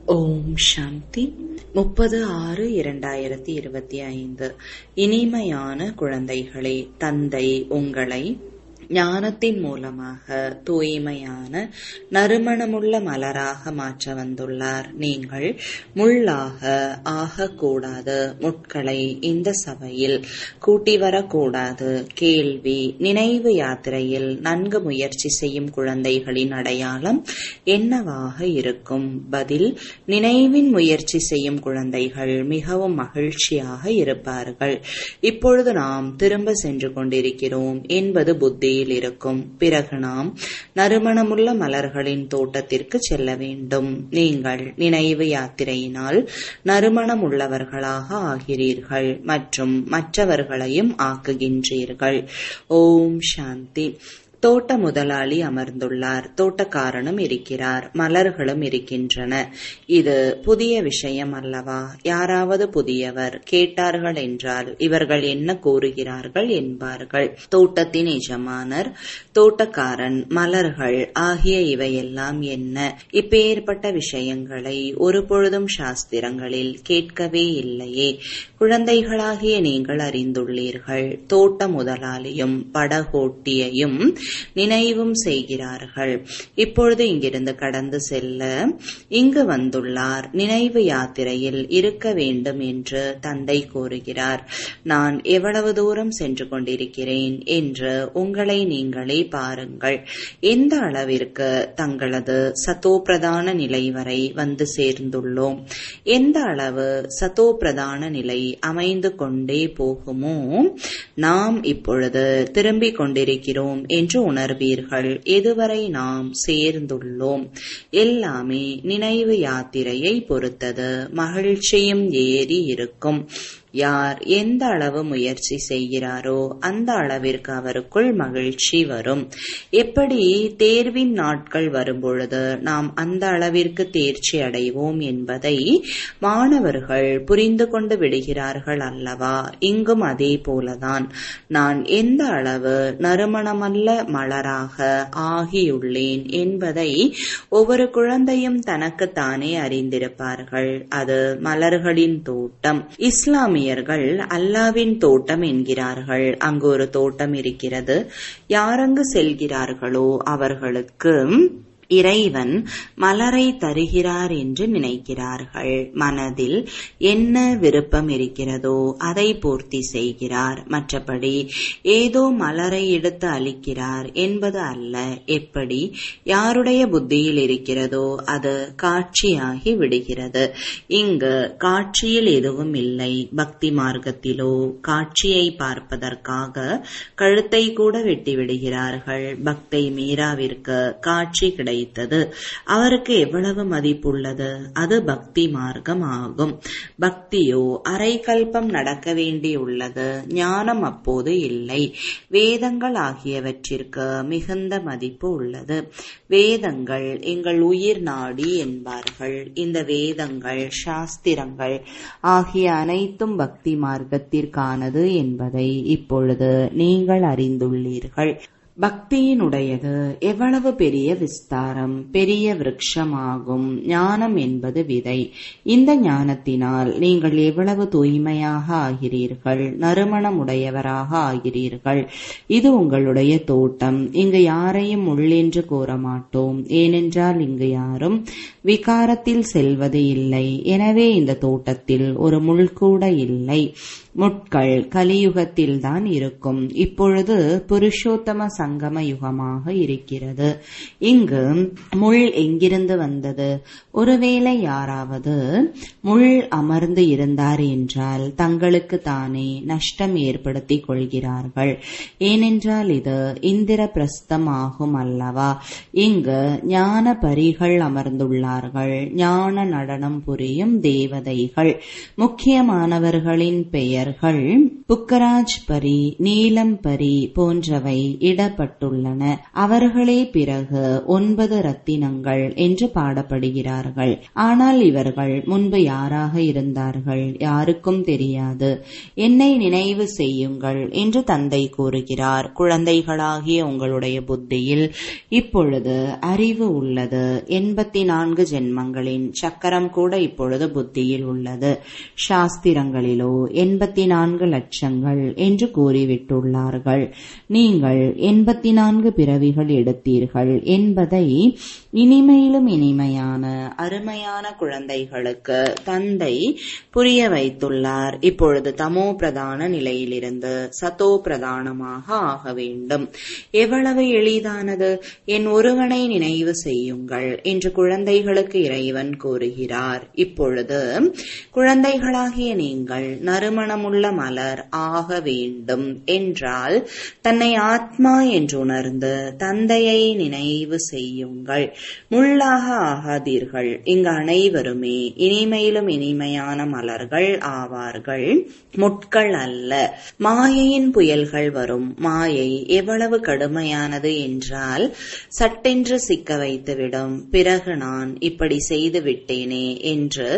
ஓம் சாந்தி முப்பது ஆறு இரண்டாயிரத்தி இருபத்தி ஐந்து இனிமையான குழந்தைகளே தந்தை உங்களை ஞானத்தின் மூலமாக தூய்மையான நறுமணமுள்ள மலராக மாற்ற வந்துள்ளார் நீங்கள் முள்ளாக ஆகக்கூடாது முட்களை இந்த சபையில் கூட்டி வரக்கூடாது கேள்வி நினைவு யாத்திரையில் நன்கு முயற்சி செய்யும் குழந்தைகளின் அடையாளம் என்னவாக இருக்கும் பதில் நினைவின் முயற்சி செய்யும் குழந்தைகள் மிகவும் மகிழ்ச்சியாக இருப்பார்கள் இப்பொழுது நாம் திரும்ப சென்று கொண்டிருக்கிறோம் என்பது புத்தி புத்தியில் இருக்கும் பிறகு நாம் நறுமணமுள்ள மலர்களின் தோட்டத்திற்கு செல்ல வேண்டும் நீங்கள் நினைவு யாத்திரையினால் நறுமணம் உள்ளவர்களாக ஆகிறீர்கள் மற்றும் மற்றவர்களையும் ஆக்குகின்றீர்கள் ஓம் சாந்தி தோட்ட முதலாளி அமர்ந்துள்ளார் தோட்டக்காரனும் இருக்கிறார் மலர்களும் இருக்கின்றன இது புதிய விஷயம் அல்லவா யாராவது புதியவர் கேட்டார்கள் என்றால் இவர்கள் என்ன கூறுகிறார்கள் என்பார்கள் தோட்டத்தின் எஜமானர் தோட்டக்காரன் மலர்கள் ஆகிய இவையெல்லாம் என்ன இப்பேற்பட்ட விஷயங்களை ஒரு பொழுதும் சாஸ்திரங்களில் கேட்கவே இல்லையே குழந்தைகளாகிய நீங்கள் அறிந்துள்ளீர்கள் தோட்ட முதலாளியும் படகோட்டியையும் நினைவும் செய்கிறார்கள் இப்பொழுது இங்கிருந்து கடந்து செல்ல இங்கு வந்துள்ளார் நினைவு யாத்திரையில் இருக்க வேண்டும் என்று தந்தை கூறுகிறார் நான் எவ்வளவு தூரம் சென்று கொண்டிருக்கிறேன் என்று உங்களை நீங்களே பாருங்கள் எந்த அளவிற்கு தங்களது சத்தோ பிரதான நிலை வரை வந்து சேர்ந்துள்ளோம் எந்த அளவு சத்தோ பிரதான நிலை அமைந்து கொண்டே போகுமோ நாம் இப்பொழுது திரும்பிக் கொண்டிருக்கிறோம் என்று உணர்வீர்கள் எதுவரை நாம் சேர்ந்துள்ளோம் எல்லாமே நினைவு யாத்திரையை பொறுத்தது மகிழ்ச்சியும் ஏறி இருக்கும் யார் எந்த அளவு முயற்சி செய்கிறாரோ அந்த அளவிற்கு அவருக்குள் மகிழ்ச்சி வரும் எப்படி தேர்வின் நாட்கள் வரும்பொழுது நாம் அந்த அளவிற்கு தேர்ச்சி அடைவோம் என்பதை மாணவர்கள் புரிந்து கொண்டு விடுகிறார்கள் அல்லவா இங்கும் அதே போலதான் நான் எந்த அளவு நறுமணமல்ல மலராக ஆகியுள்ளேன் என்பதை ஒவ்வொரு குழந்தையும் தனக்குத்தானே அறிந்திருப்பார்கள் அது மலர்களின் தோட்டம் இஸ்லாமிய இஸ்லாமியர்கள் அல்லாவின் தோட்டம் என்கிறார்கள் அங்கு ஒரு தோட்டம் இருக்கிறது யாரங்கு செல்கிறார்களோ அவர்களுக்கு இறைவன் மலரை தருகிறார் என்று நினைக்கிறார்கள் மனதில் என்ன விருப்பம் இருக்கிறதோ அதை பூர்த்தி செய்கிறார் மற்றபடி ஏதோ மலரை எடுத்து அளிக்கிறார் என்பது அல்ல எப்படி யாருடைய புத்தியில் இருக்கிறதோ அது காட்சியாகி விடுகிறது இங்கு காட்சியில் எதுவும் இல்லை பக்தி மார்க்கத்திலோ காட்சியை பார்ப்பதற்காக கழுத்தை கூட வெட்டி விடுகிறார்கள் பக்தை மீராவிற்கு காட்சி கிடை கிடைத்தது அவருக்கு எவ்வளவு மதிப்புள்ளது அது பக்தி மார்க்கம் ஆகும் பக்தியோ அரை கல்பம் நடக்க வேண்டியுள்ளது ஞானம் அப்போது இல்லை வேதங்கள் ஆகியவற்றிற்கு மிகுந்த மதிப்பு உள்ளது வேதங்கள் எங்கள் உயிர் நாடி என்பார்கள் இந்த வேதங்கள் சாஸ்திரங்கள் ஆகிய அனைத்தும் பக்தி மார்க்கத்திற்கானது என்பதை இப்பொழுது நீங்கள் அறிந்துள்ளீர்கள் பக்தியினுடையது எவ்வளவு பெரிய விஸ்தாரம் பெரிய விருட்சமாகும் ஞானம் என்பது விதை இந்த ஞானத்தினால் நீங்கள் எவ்வளவு தூய்மையாக ஆகிறீர்கள் நறுமணமுடையவராக ஆகிறீர்கள் இது உங்களுடைய தோட்டம் இங்கு யாரையும் உள்ளென்று கூற மாட்டோம் ஏனென்றால் இங்கு யாரும் விகாரத்தில் செல்வது இல்லை எனவே இந்த தோட்டத்தில் ஒரு முள் கூட இல்லை முட்கள் கலியுகத்தில் தான் இருக்கும் இப்பொழுது புருஷோத்தம சங்கம யுகமாக இருக்கிறது இங்கு முள் எங்கிருந்து வந்தது ஒருவேளை யாராவது முள் அமர்ந்து இருந்தார் என்றால் தங்களுக்கு தானே நஷ்டம் ஏற்படுத்திக் கொள்கிறார்கள் ஏனென்றால் இது இந்திர பிரஸ்தம் ஆகும் அல்லவா இங்கு ஞான பரிகள் அமர்ந்துள்ளார்கள் ஞான நடனம் புரியும் தேவதைகள் முக்கியமானவர்களின் பெயர் பெயர்கள் புக்கராஜ் பரி நீலம் பரி போன்றவை இடப்பட்டுள்ளன அவர்களே பிறகு ஒன்பது ரத்தினங்கள் என்று பாடப்படுகிறார்கள் ஆனால் இவர்கள் முன்பு யாராக இருந்தார்கள் யாருக்கும் தெரியாது என்னை நினைவு செய்யுங்கள் என்று தந்தை கூறுகிறார் குழந்தைகளாகிய உங்களுடைய புத்தியில் இப்பொழுது அறிவு உள்ளது எண்பத்தி நான்கு ஜென்மங்களின் சக்கரம் கூட இப்பொழுது புத்தியில் உள்ளது சாஸ்திரங்களிலோ எண்பத்தி நான்கு லட்சங்கள் என்று கூறிவிட்டுள்ளார்கள் நீங்கள் எண்பத்தி நான்கு பிறவிகள் எடுத்தீர்கள் என்பதை இனிமையிலும் இனிமையான அருமையான குழந்தைகளுக்கு தந்தை புரிய வைத்துள்ளார் இப்பொழுது தமோ பிரதான நிலையிலிருந்து சதோ பிரதானமாக ஆக வேண்டும் எவ்வளவு எளிதானது என் ஒருவனை நினைவு செய்யுங்கள் என்று குழந்தைகளுக்கு இறைவன் கூறுகிறார் இப்பொழுது குழந்தைகளாகிய நீங்கள் நறுமணமுள்ள மலர் ஆக வேண்டும் என்றால் தன்னை ஆத்மா என்று உணர்ந்து தந்தையை நினைவு செய்யுங்கள் முள்ளாக ஆகாதீர்கள் இங்கு அனைவருமே இனிமையிலும் இனிமையான மலர்கள் ஆவார்கள் முட்கள் அல்ல மாயையின் புயல்கள் வரும் மாயை எவ்வளவு கடுமையானது என்றால் சட்டென்று சிக்க வைத்துவிடும் பிறகு நான் இப்படி செய்து விட்டேனே என்று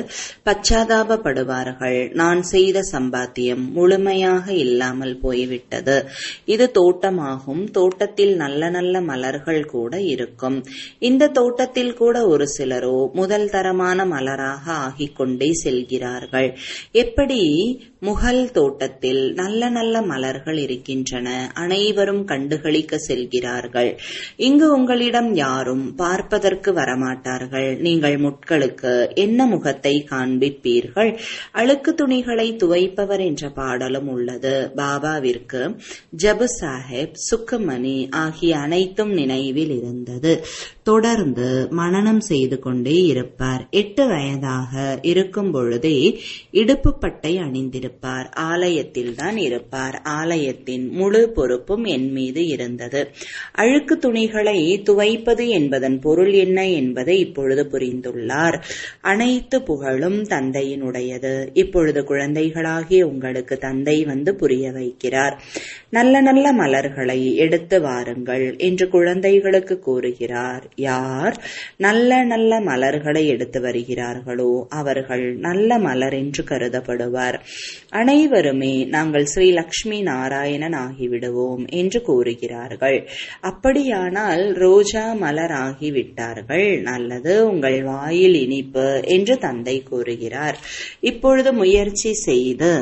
பச்சாதாபப்படுவார்கள் நான் செய்த சம்பாத்தியம் முழுமையாக இல்லாமல் போய்விட்டது இது தோட்டமாகும் தோட்டத்தில் நல்ல நல்ல மலர்கள் கூட இருக்கும் இந்த தோட்டத்தில் கூட ஒரு சிலரோ முதல் தரமான மலராக ஆகிக் கொண்டே செல்கிறார்கள் எப்படி முகல் தோட்டத்தில் நல்ல நல்ல மலர்கள் இருக்கின்றன அனைவரும் கண்டுகளிக்க செல்கிறார்கள் இங்கு உங்களிடம் யாரும் பார்ப்பதற்கு வரமாட்டார்கள் நீங்கள் முட்களுக்கு என்ன முகத்தை காண்பிப்பீர்கள் அழுக்கு துணிகளை துவைப்பவர் என்ற பாடலும் உள்ளது பாபாவிற்கு ஜபு சாஹேப் சுக்குமணி ஆகிய அனைத்தும் நினைவில் இருந்தது தொடர்ந்து மனனம் செய்து கொண்டே இருப்பார் எட்டு வயதாக இருக்கும் பொழுதே இடுப்பு பட்டை அணிந்திருப்பார் ஆலயத்தில் தான் இருப்பார் ஆலயத்தின் முழு பொறுப்பும் என் மீது இருந்தது அழுக்கு துணிகளை துவைப்பது என்பதன் பொருள் என்ன என்பதை இப்பொழுது புரிந்துள்ளார் அனைத்து புகழும் தந்தையினுடையது இப்பொழுது குழந்தைகளாகிய உங்களுக்கு தந்தை வந்து புரிய வைக்கிறார் நல்ல நல்ல மலர்களை எடுத்து வாருங்கள் என்று குழந்தைகளுக்கு கூறுகிறார் யார் நல்ல நல்ல மலர்களை எடுத்து வருகிறார்களோ அவர்கள் நல்ல மலர் என்று கருதப்படுவார் அனைவருமே நாங்கள் ஸ்ரீ லக்ஷ்மி நாராயணன் ஆகிவிடுவோம் என்று கூறுகிறார்கள் அப்படியானால் ரோஜா மலர் ஆகிவிட்டார்கள் நல்லது உங்கள் வாயில் இனிப்பு என்று தந்தை கூறுகிறார் இப்பொழுது முயற்சி செய்து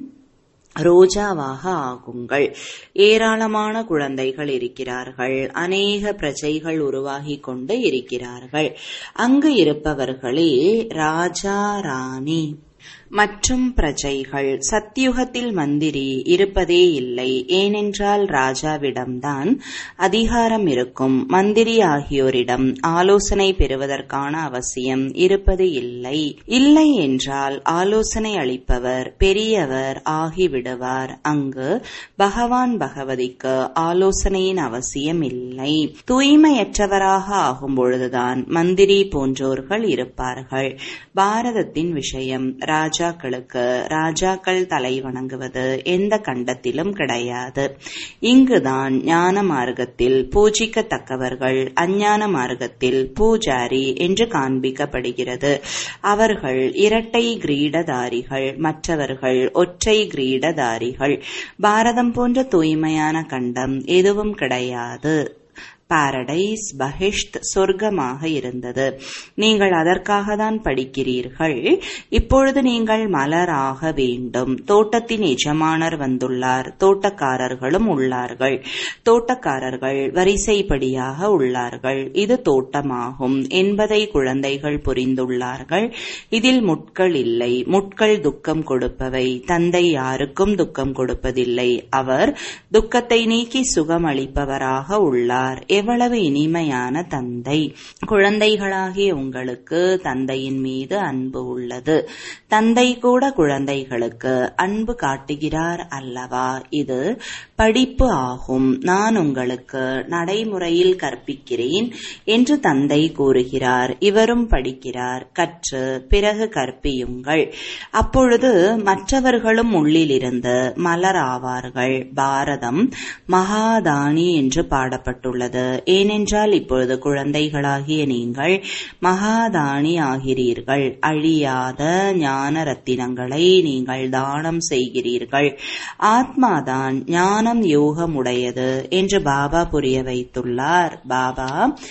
ரோஜாவாக ஆகுங்கள் ஏராளமான குழந்தைகள் இருக்கிறார்கள் அநேக பிரஜைகள் உருவாகி கொண்டு இருக்கிறார்கள் அங்கு இருப்பவர்களே ராஜா ராணி மற்றும் பிரஜைகள் சத்தியுகத்தில் மந்திரி இருப்பதே இல்லை ஏனென்றால் ராஜாவிடம்தான் அதிகாரம் இருக்கும் மந்திரி ஆகியோரிடம் ஆலோசனை பெறுவதற்கான அவசியம் இருப்பது இல்லை இல்லை என்றால் ஆலோசனை அளிப்பவர் பெரியவர் ஆகிவிடுவார் அங்கு பகவான் பகவதிக்கு ஆலோசனையின் அவசியம் இல்லை தூய்மையற்றவராக ஆகும் பொழுதுதான் மந்திரி போன்றோர்கள் இருப்பார்கள் பாரதத்தின் விஷயம் ராஜாக்களுக்கு ராஜாக்கள் தலை வணங்குவது எந்த கண்டத்திலும் கிடையாது இங்குதான் ஞான மார்க்கத்தில் பூஜிக்கத்தக்கவர்கள் அஞ்ஞான மார்க்கத்தில் பூஜாரி என்று காண்பிக்கப்படுகிறது அவர்கள் இரட்டை கிரீடதாரிகள் மற்றவர்கள் ஒற்றை கிரீடதாரிகள் பாரதம் போன்ற தூய்மையான கண்டம் எதுவும் கிடையாது பாரடைஸ் பஹிஷ்த் சொர்க்கமாக இருந்தது நீங்கள் அதற்காக தான் படிக்கிறீர்கள் இப்பொழுது நீங்கள் மலராக வேண்டும் தோட்டத்தின் எஜமானர் வந்துள்ளார் தோட்டக்காரர்களும் உள்ளார்கள் தோட்டக்காரர்கள் வரிசைப்படியாக உள்ளார்கள் இது தோட்டமாகும் என்பதை குழந்தைகள் புரிந்துள்ளார்கள் இதில் முட்கள் இல்லை முட்கள் துக்கம் கொடுப்பவை தந்தை யாருக்கும் துக்கம் கொடுப்பதில்லை அவர் துக்கத்தை நீக்கி சுகம் அளிப்பவராக உள்ளார் எவ்வளவு இனிமையான தந்தை குழந்தைகளாகிய உங்களுக்கு தந்தையின் மீது அன்பு உள்ளது தந்தை கூட குழந்தைகளுக்கு அன்பு காட்டுகிறார் அல்லவா இது படிப்பு ஆகும் நான் உங்களுக்கு நடைமுறையில் கற்பிக்கிறேன் என்று தந்தை கூறுகிறார் இவரும் படிக்கிறார் கற்று பிறகு கற்பியுங்கள் அப்பொழுது மற்றவர்களும் உள்ளிலிருந்து மலர் ஆவார்கள் பாரதம் மகாதானி என்று பாடப்பட்டுள்ளது ஏனென்றால் இப்பொழுது குழந்தைகளாகிய நீங்கள் மகாதானி ஆகிறீர்கள் அழியாத ஞான ரத்தினங்களை நீங்கள் தானம் செய்கிறீர்கள் ஆத்மாதான் ஞானம் யோகம் உடையது என்று பாபா புரிய வைத்துள்ளார் பாபா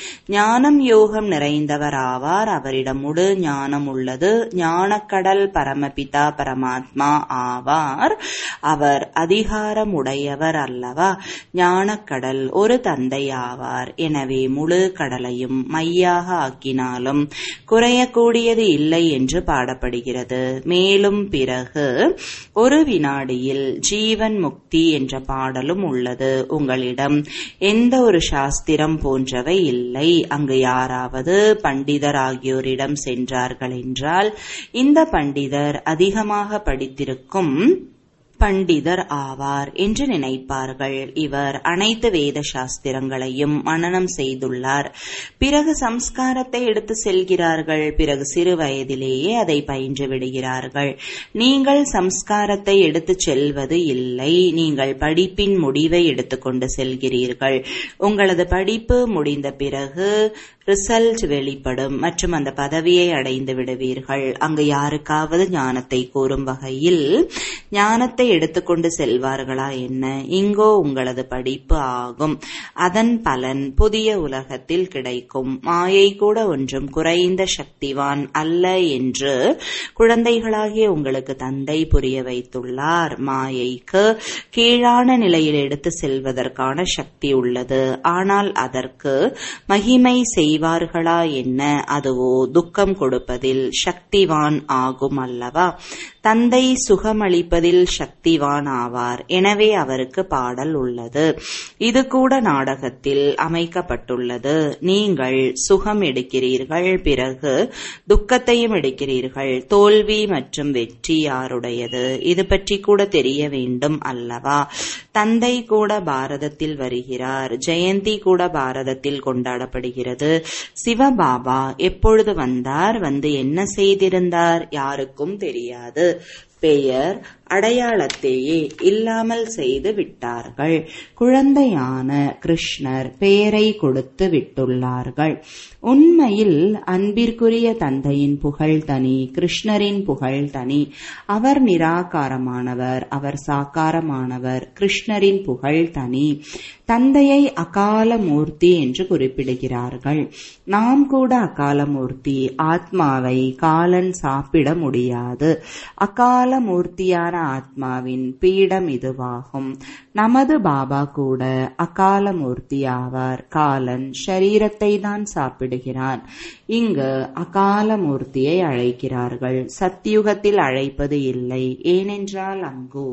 ஞானம் யோகம் நிறைந்தவர் ஆவார் அவரிடம் முழு ஞானம் உள்ளது ஞானக்கடல் பரமபிதா பரமாத்மா ஆவார் அவர் அதிகாரம் உடையவர் அல்லவா ஞானக்கடல் ஒரு தந்தை ஆவார் எனவே முழு கடலையும் மையாக ஆக்கினாலும் குறையக்கூடியது இல்லை என்று பாடப்படுகிறது மேலும் பிறகு ஒரு வினாடியில் ஜீவன் முக்தி என்ற பாடலும் உள்ளது உங்களிடம் எந்த ஒரு சாஸ்திரம் போன்றவை இல்லை அங்கு யாராவது பண்டிதர் ஆகியோரிடம் சென்றார்கள் என்றால் இந்த பண்டிதர் அதிகமாக படித்திருக்கும் பண்டிதர் ஆவார் என்று நினைப்பார்கள் இவர் அனைத்து வேத சாஸ்திரங்களையும் மனனம் செய்துள்ளார் பிறகு சம்ஸ்காரத்தை எடுத்து செல்கிறார்கள் பிறகு சிறு வயதிலேயே அதை பயின்று விடுகிறார்கள் நீங்கள் சம்ஸ்காரத்தை எடுத்து செல்வது இல்லை நீங்கள் படிப்பின் முடிவை எடுத்துக்கொண்டு செல்கிறீர்கள் உங்களது படிப்பு முடிந்த பிறகு ரிசல்ட் வெளிப்படும் மற்றும் அந்த பதவியை அடைந்து விடுவீர்கள் அங்கு யாருக்காவது ஞானத்தை கூறும் வகையில் ஞானத்தை எடுத்துக்கொண்டு செல்வார்களா என்ன இங்கோ உங்களது படிப்பு ஆகும் அதன் பலன் புதிய உலகத்தில் கிடைக்கும் மாயை கூட ஒன்றும் குறைந்த சக்திவான் அல்ல என்று குழந்தைகளாகிய உங்களுக்கு தந்தை புரிய வைத்துள்ளார் மாயைக்கு கீழான நிலையில் எடுத்து செல்வதற்கான சக்தி உள்ளது ஆனால் அதற்கு மகிமை செய்வார்களா என்ன அதுவோ துக்கம் கொடுப்பதில் சக்திவான் ஆகும் அல்லவா தந்தை சுகமளிப்பதில் சக்திவான் ஆவார் எனவே அவருக்கு பாடல் உள்ளது இது கூட நாடகத்தில் அமைக்கப்பட்டுள்ளது நீங்கள் சுகம் எடுக்கிறீர்கள் பிறகு துக்கத்தையும் எடுக்கிறீர்கள் தோல்வி மற்றும் வெற்றி யாருடையது இது பற்றி கூட தெரிய வேண்டும் அல்லவா தந்தை கூட பாரதத்தில் வருகிறார் ஜெயந்தி கூட பாரதத்தில் கொண்டாடப்படுகிறது சிவபாபா எப்பொழுது வந்தார் வந்து என்ன செய்திருந்தார் யாருக்கும் தெரியாது பெயர் அடையாளத்தையே இல்லாமல் செய்து விட்டார்கள் குழந்தையான கிருஷ்ணர் பெயரை கொடுத்து விட்டுள்ளார்கள் உண்மையில் அன்பிற்குரிய தந்தையின் புகழ் தனி கிருஷ்ணரின் புகழ் தனி அவர் நிராகாரமானவர் அவர் சாக்காரமானவர் கிருஷ்ணரின் புகழ் தனி தந்தையை அகால மூர்த்தி என்று குறிப்பிடுகிறார்கள் நாம் கூட அகாலமூர்த்தி ஆத்மாவை காலன் சாப்பிட முடியாது அகால மூர்த்தியான ஆத்மாவின் பீடம் இதுவாகும் நமது பாபா கூட அகால மூர்த்தி ஆவார் காலன் ஷரீரத்தை தான் சாப்பிடுகிறான் இங்கு அகால மூர்த்தியை அழைக்கிறார்கள் சத்தியுகத்தில் அழைப்பது இல்லை ஏனென்றால் அங்கு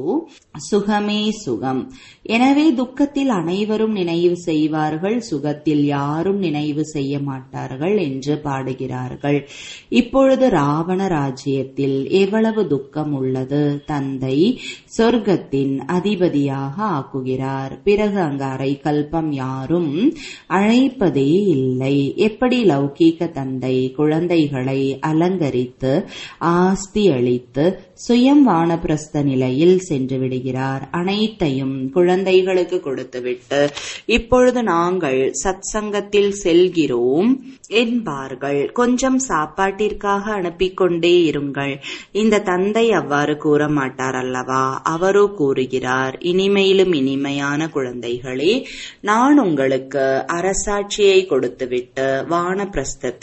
சுகமே சுகம் எனவே துக்கத்தில் அனைவரும் நினைவு செய்வார்கள் சுகத்தில் யாரும் நினைவு செய்ய மாட்டார்கள் என்று பாடுகிறார்கள் இப்பொழுது ராவண ராஜ்யத்தில் எவ்வளவு துக்கம் உள்ளது தந்தை சொர்க்கத்தின் அதிபதியாக ஆக்குகிறார் பிறகு அங்கு அரை கல்பம் யாரும் அழைப்பதே இல்லை எப்படி லௌகீக தந்தை குழந்தைகளை அலங்கரித்து ஆஸ்தி அளித்து சுயம் வானப்பிரஸ்த நிலையில் சென்று விடுகிறார் அனைத்தையும் குழந்தைகளுக்கு கொடுத்துவிட்டு இப்பொழுது நாங்கள் சத் சங்கத்தில் செல்கிறோம் என்பார்கள் கொஞ்சம் சாப்பாட்டிற்காக அனுப்பிக் கொண்டே இருங்கள் இந்த தந்தை அவ்வாறு கூற மாட்டார் அல்லவா அவரோ கூறுகிறார் இனிமையிலும் இனிமையான குழந்தைகளே நான் உங்களுக்கு அரசாட்சியை கொடுத்துவிட்டு வானப்பிரஸ்தத்தில்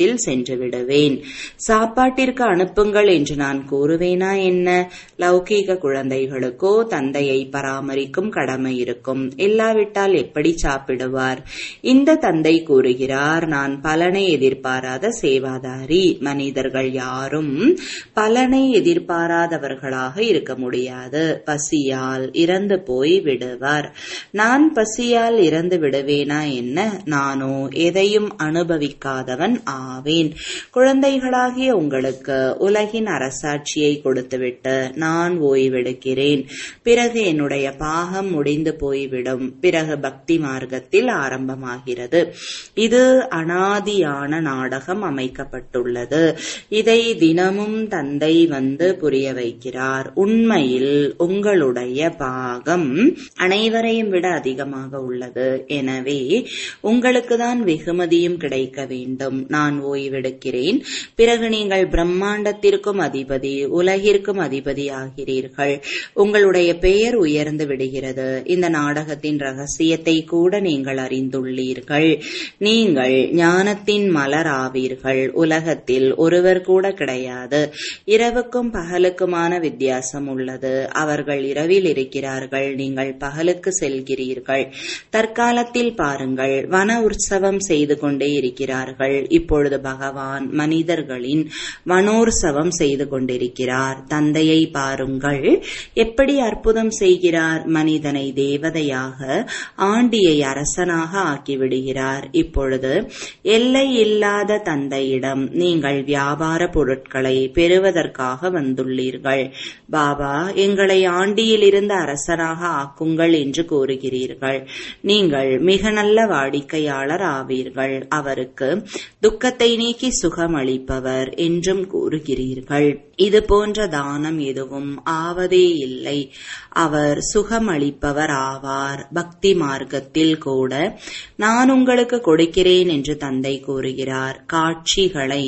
வழியில் சென்று விடுவேன் சாப்பாட்டிற்கு அனுப்புங்கள் என்று நான் கூறுவேனா என்ன லௌகீக குழந்தைகளுக்கோ தந்தையை பராமரிக்கும் கடமை இருக்கும் இல்லாவிட்டால் எப்படி சாப்பிடுவார் இந்த தந்தை கூறுகிறார் நான் பலனை எதிர்பாராத சேவாதாரி மனிதர்கள் யாரும் பலனை எதிர்பாராதவர்களாக இருக்க முடியாது பசியால் இறந்து போய் விடுவார் நான் பசியால் இறந்து விடுவேனா என்ன நானோ எதையும் அனுபவிக்காதவன் ஆவேன் குழந்தைகளாகிய உங்களுக்கு உலகின் அரசாட்சியை கொடுத்துவிட்டு நான் ஓய்வெடுக்கிறேன் பிறகு என்னுடைய பாகம் முடிந்து போய்விடும் பிறகு பக்தி மார்க்கத்தில் ஆரம்பமாகிறது இது அனாதியான நாடகம் அமைக்கப்பட்டுள்ளது இதை தினமும் தந்தை வந்து புரிய வைக்கிறார் உண்மையில் உங்களுடைய பாகம் அனைவரையும் விட அதிகமாக உள்ளது எனவே உங்களுக்கு தான் வெகுமதியும் கிடைக்க வேண்டும் நான் ஓய்வெடுக்கிறேன் பிறகு நீங்கள் பிரம்மாண்டத்திற்கும் அதிபதி உலகிற்கும் அதிபதி ஆகிறீர்கள் உங்களுடைய பெயர் உயர்ந்து விடுகிறது இந்த நாடகத்தின் ரகசியத்தை கூட நீங்கள் அறிந்துள்ளீர்கள் நீங்கள் ஞானத்தின் மலர் ஆவீர்கள் உலகத்தில் ஒருவர் கூட கிடையாது இரவுக்கும் பகலுக்குமான வித்தியாசம் உள்ளது அவர்கள் இரவில் இருக்கிறார்கள் நீங்கள் பகலுக்கு செல்கிறீர்கள் தற்காலத்தில் பாருங்கள் வன உற்சவம் செய்து கொண்டே இருக்கிறார்கள் இப்பொழுது பகவான் மனிதர்களின் வனோற்சவம் செய்து கொண்டிருக்கிறார் தந்தையை பாருங்கள் எப்படி அற்புதம் செய்கிறார் மனிதனை தேவதையாக ஆண்டியை அரசனாக ஆக்கிவிடுகிறார் இப்பொழுது எல்லை இல்லாத தந்தையிடம் நீங்கள் வியாபார பொருட்களை பெறுவதற்காக வந்துள்ளீர்கள் பாபா எங்களை ஆண்டியிலிருந்து அரசனாக ஆக்குங்கள் என்று கூறுகிறீர்கள் நீங்கள் மிக நல்ல வாடிக்கையாளர் ஆவீர்கள் அவருக்கு துக்கத்தை நீக்கி சுகம் அளிப்பவர் என்றும் கூறுகிறீர்கள் இது போன்ற தானம் எதுவும் ஆவதே இல்லை அவர் சுகம் அளிப்பவர் ஆவார் பக்தி மார்க்கத்தில் கூட நான் உங்களுக்கு கொடுக்கிறேன் என்று தந்தை கூறுகிறார் காட்சிகளை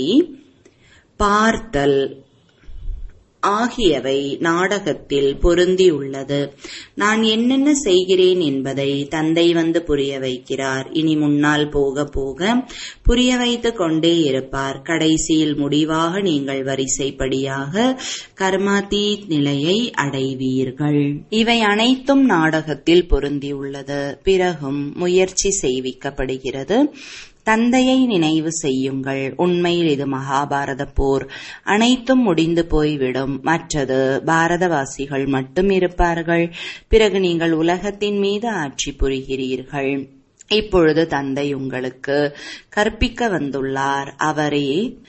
பார்த்தல் ஆகியவை நாடகத்தில் பொருந்தியுள்ளது நான் என்னென்ன செய்கிறேன் என்பதை தந்தை வந்து புரிய வைக்கிறார் இனி முன்னால் போக போக புரிய வைத்துக் கொண்டே இருப்பார் கடைசியில் முடிவாக நீங்கள் வரிசைப்படியாக கர்மாதீத் நிலையை அடைவீர்கள் இவை அனைத்தும் நாடகத்தில் பொருந்தியுள்ளது பிறகும் முயற்சி செய்விக்கப்படுகிறது தந்தையை நினைவு செய்யுங்கள் உண்மையில் இது மகாபாரத போர் அனைத்தும் முடிந்து போய்விடும் மற்றது பாரதவாசிகள் மட்டும் இருப்பார்கள் பிறகு நீங்கள் உலகத்தின் மீது ஆட்சி புரிகிறீர்கள் இப்பொழுது தந்தை உங்களுக்கு கற்பிக்க வந்துள்ளார் அவரே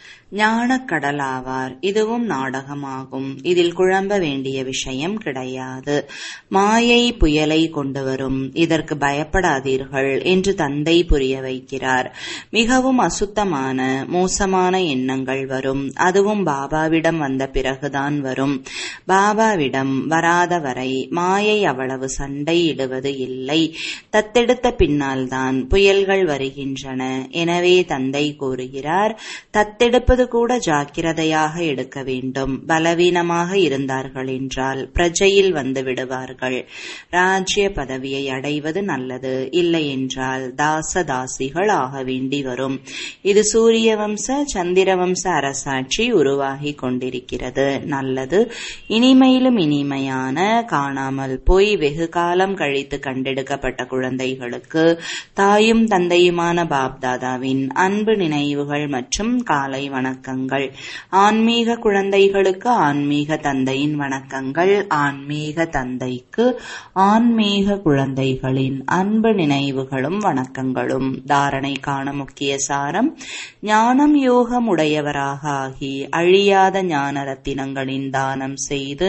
ஞானக்கடலாவார் இதுவும் நாடகமாகும் இதில் குழம்ப வேண்டிய விஷயம் கிடையாது மாயை புயலை கொண்டு வரும் இதற்கு பயப்படாதீர்கள் என்று தந்தை புரிய வைக்கிறார் மிகவும் அசுத்தமான மோசமான எண்ணங்கள் வரும் அதுவும் பாபாவிடம் வந்த பிறகுதான் வரும் பாபாவிடம் வராத வரை மாயை அவ்வளவு சண்டையிடுவது இல்லை தத்தெடுத்த பின்னால்தான் புயல்கள் வருகின்றன எனவே தந்தை கூறுகிறார் தத்தெடுப்பது கூட ஜாக்கிரதையாக எடுக்க வேண்டும் பலவீனமாக இருந்தார்கள் என்றால் பிரஜையில் வந்து விடுவார்கள் ராஜ்ய பதவியை அடைவது நல்லது இல்லை என்றால் தாச தாசிகள் ஆக வேண்டி வரும் இது சூரிய வம்ச சந்திர வம்ச அரசாட்சி உருவாகி கொண்டிருக்கிறது நல்லது இனிமையிலும் இனிமையான காணாமல் போய் வெகு காலம் கழித்து கண்டெடுக்கப்பட்ட குழந்தைகளுக்கு தாயும் தந்தையுமான பாப்தாதாவின் அன்பு நினைவுகள் மற்றும் காலை வணக்கங்கள் ஆன்மீக குழந்தைகளுக்கு ஆன்மீக தந்தையின் வணக்கங்கள் ஆன்மீக தந்தைக்கு ஆன்மீக குழந்தைகளின் அன்பு நினைவுகளும் வணக்கங்களும் தாரணைக்கான முக்கிய சாரம் ஞானம் யோகம் உடையவராக ஆகி அழியாத ஞான ரத்தினங்களின் தானம் செய்து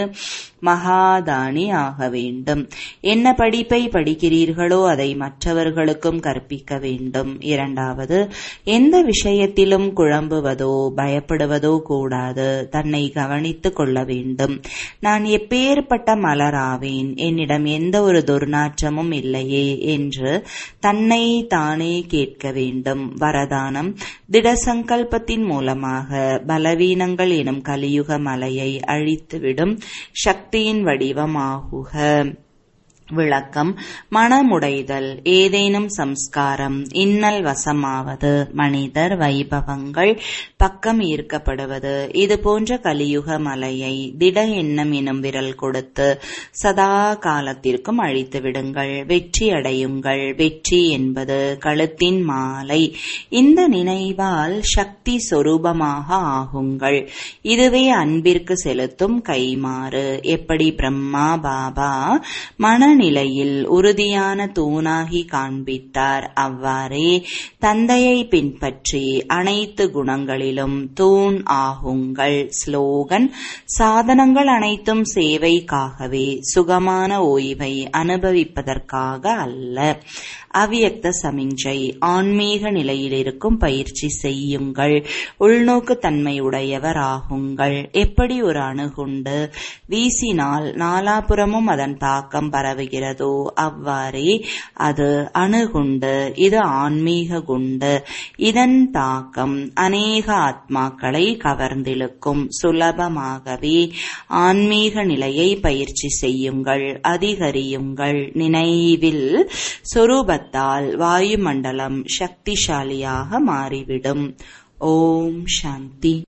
மகாதானி ஆக வேண்டும் என்ன படிப்பை படிக்கிறீர்களோ அதை மற்றவர்களுக்கும் கற்பிக்க வேண்டும் இரண்டாவது எந்த விஷயத்திலும் குழம்புவதோ பயப்படுவதோ கூடாது தன்னை கவனித்துக் கொள்ள வேண்டும் நான் எப்பேற்பட்ட மலராவேன் என்னிடம் எந்த ஒரு துர்நாற்றமும் இல்லையே என்று தன்னை தானே கேட்க வேண்டும் வரதானம் திட சங்கல்பத்தின் மூலமாக பலவீனங்கள் எனும் கலியுக மலையை அழித்துவிடும் சக்தியின் வடிவமாகுக விளக்கம் மனமுடைதல் ஏதேனும் சம்ஸ்காரம் இன்னல் வசமாவது மனிதர் வைபவங்கள் பக்கம் ஈர்க்கப்படுவது இது போன்ற கலியுக மலையை திட எண்ணம் எனும் விரல் கொடுத்து சதா காலத்திற்கும் அழித்து விடுங்கள் வெற்றி அடையுங்கள் வெற்றி என்பது கழுத்தின் மாலை இந்த நினைவால் சக்தி சொரூபமாக ஆகுங்கள் இதுவே அன்பிற்கு செலுத்தும் கைமாறு எப்படி பிரம்மா பாபா மனநிலையில் உறுதியான தூணாகி காண்பித்தார் அவ்வாறே தந்தையை பின்பற்றி அனைத்து குணங்களிலும் தூண் ஆகுங்கள் ஸ்லோகன் சாதனங்கள் அனைத்தும் சேவைக்காகவே சுகமான ஓய்வை அனுபவிப்பதற்காக அல்ல அவ்வியக்த சமிஞ்சை ஆன்மீக நிலையில் இருக்கும் பயிற்சி செய்யுங்கள் உள்நோக்கு தன்மை உடையவர் ஆகுங்கள் எப்படி ஒரு அணுகுண்டு வீசினால் நாலாபுறமும் அதன் தாக்கம் பரவுகிறதோ அவ்வாறே அது அணுகுண்டு இது ஆன்மீக குண்டு இதன் தாக்கம் அநேக ஆத்மாக்களை கவர்ந்திழுக்கும் சுலபமாகவே ஆன்மீக நிலையை பயிற்சி செய்யுங்கள் அதிகரியுங்கள் நினைவில் சொரூபத்தால் வாயுமண்டலம் சக்திசாலியாக மாறிவிடும் ஓம் சாந்தி